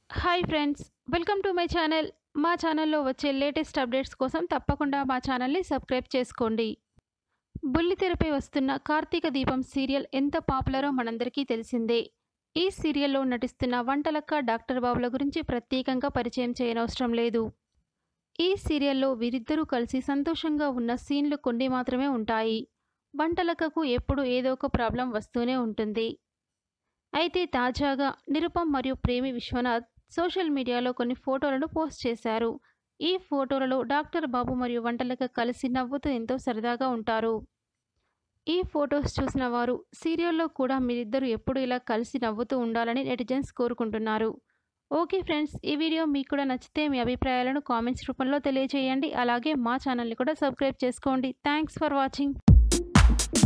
hi friends welcome to my channel మా ఛానల్లో వచ్చే లేటెస్ట్ అప్డేట్స్ కోసం తప్పకుండా మా ఛానల్ని సబ్స్క్రైబ్ చేసుకోండి బుల్లితెరపై వస్తున్న కార్తీక దీపం సీరియల్ ఎంత పాపులరో మనందరికీ తెలిసిందే ఈ సీరియల్లో నటిస్తున్న వంటలక్క డాక్టర్ బాబుల గురించి ప్రత్యేకంగా పరిచయం చేయనవసరం లేదు ఈ సీరియల్లో వీరిద్దరూ కలిసి సంతోషంగా ఉన్న సీన్లు కొన్ని మాత్రమే ఉంటాయి వంటలక్కకు ఎప్పుడు ఏదో ఒక ప్రాబ్లం వస్తూనే ఉంటుంది అయితే తాజాగా నిరుపం మరియు ప్రేమి విశ్వనాథ్ సోషల్ మీడియాలో కొన్ని ఫోటోలను పోస్ట్ చేశారు ఈ ఫోటోలలో డాక్టర్ బాబు మరియు వంటలక కలిసి నవ్వుతూ ఎంతో సరదాగా ఉంటారు ఈ ఫొటోస్ చూసిన వారు సీరియల్లో కూడా మీరిద్దరూ ఎప్పుడు ఇలా కలిసి నవ్వుతూ ఉండాలని నెటిజన్స్ కోరుకుంటున్నారు ఓకే ఫ్రెండ్స్ ఈ వీడియో మీకు కూడా నచ్చితే మీ అభిప్రాయాలను కామెంట్స్ రూపంలో తెలియజేయండి అలాగే మా ఛానల్ని కూడా సబ్స్క్రైబ్ చేసుకోండి థ్యాంక్స్ ఫర్ వాచింగ్